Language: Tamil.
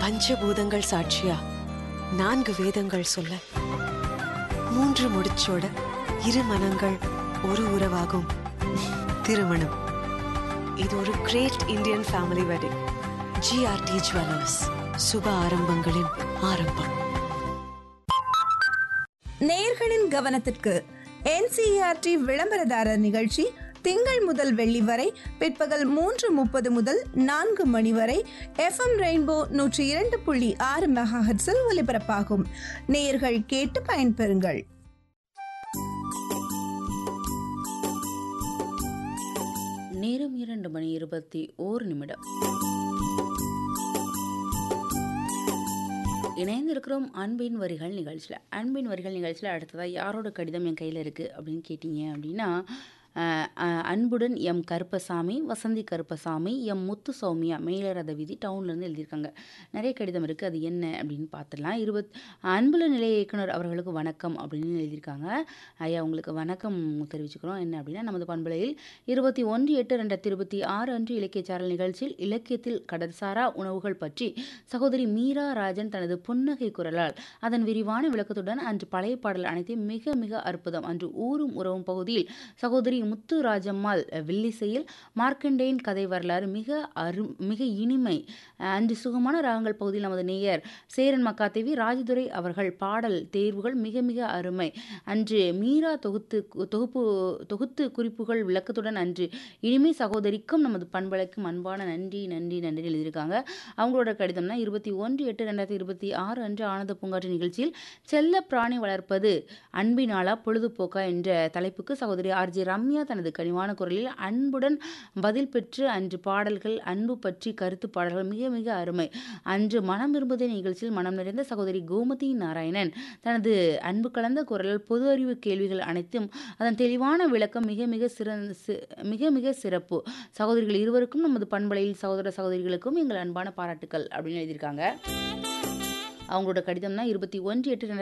பஞ்சபூதங்கள் சாட்சியா நான்கு வேதங்கள் சொல்ல மூன்று முடிச்சோட இரு மனங்கள் ஒரு உறவாகும் திருமணம் இது ஒரு great Indian family wedding GRT jewellers சுப ஆரம்பங்களின் ஆரம்பம் நேயர்களின் கவனத்திற்கு என்சிஆர்டி விளம்பரதாரர் நிகழ்ச்சி திங்கள் முதல் வெள்ளி வரை பிற்பகல் மூன்று முப்பது முதல் நான்கு மணி வரை எஃப்எம் ரெயின்போ நூற்றி இரண்டு புள்ளி ஆறு மெகாஹெட்ஸில் ஒலிபரப்பாகும் நேயர்கள் கேட்டு பயன்பெறுங்கள் நேரம் இரண்டு மணி இருபத்தி ஓரு நிமிடம் இணைந்திருக்கிறோம் அன்பின் வரிகள் நிகழ்ச்சியில் அன்பின் வரிகள் நிகழ்ச்சியில் அடுத்ததாக யாரோட கடிதம் என் கையில் இருக்குது அப்படின்னு கேட்டிங்க அப்படின்னா அஹ், அஹ், அன்புடன் எம் கருப்பசாமி வசந்தி கருப்பசாமி எம் முத்து சௌமியா மேலரத வீதி டவுன்லேருந்து எழுதியிருக்காங்க நிறைய கடிதம் இருக்குது அது என்ன அப்படின்னு பார்த்துடலாம் இருபத் அன்புல நிலைய இயக்குனர் அவர்களுக்கு வணக்கம் அப்படின்னு எழுதியிருக்காங்க ஐயா உங்களுக்கு வணக்கம் தெரிவிச்சுக்கிறோம் என்ன அப்படின்னா நமது பண்பலையில் இருபத்தி ஒன்று எட்டு ரெண்டாயிரத்தி இருபத்தி ஆறு அன்று இலக்கிய சாரல் நிகழ்ச்சியில் இலக்கியத்தில் கடற்சாரா உணவுகள் பற்றி சகோதரி மீரா ராஜன் தனது புன்னகை குரலால் அதன் விரிவான விளக்கத்துடன் அன்று பழைய பாடல் அனைத்தையும் மிக மிக அற்புதம் அன்று ஊரும் உறவும் பகுதியில் சகோதரி முத்து ராஜம்மாள் வில்லிசையில் மார்க்கண்டேயன் கதை வரலாறு மிக அரு மிக இனிமை அன்று சுகமான ராகங்கள் பகுதியில் நமது நேயர் சேரன் மக்காதேவி ராஜதுரை அவர்கள் பாடல் தேர்வுகள் மிக மிக அருமை அன்று மீரா தொகுத்து தொகுப்பு தொகுத்து குறிப்புகள் விளக்கத்துடன் அன்று இனிமை சகோதரிக்கும் நமது பண்பலைக்கும் அன்பான நன்றி நன்றி நன்றி எழுதியிருக்காங்க அவங்களோட கடிதம்னா இருபத்தி ஒன்று எட்டு ரெண்டாயிரத்தி இருபத்தி ஆறு அன்று ஆனந்த பூங்காற்று நிகழ்ச்சியில் செல்ல பிராணி வளர்ப்பது அன்பினாலா பொழுதுபோக்கா என்ற தலைப்புக்கு சகோதரி ஆர்ஜி ரம்யா தனது கனிவான குரலில் அன்புடன் பதில் பெற்று அன்று பாடல்கள் அன்பு பற்றி கருத்து பாடல்கள் மிக மிக அருமை அன்று மனம் விரும்புதே நிகழ்ச்சியில் மனம் நிறைந்த சகோதரி கோமதி நாராயணன் தனது அன்பு கலந்த குரலில் பொது அறிவு கேள்விகள் அனைத்தும் அதன் தெளிவான விளக்கம் மிக மிக சிறந்த சி- மிக மிக சிறப்பு சகோதரிகள் இருவருக்கும் நமது பண்பலையில் சகோதர சகோதரிகளுக்கும் எங்கள் அன்பான பாராட்டுக்கள் அப்படின்னு எழுதியிருக்காங்க அவங்களோட கடிதம்னா இருபத்தி ஒன்று எட்டு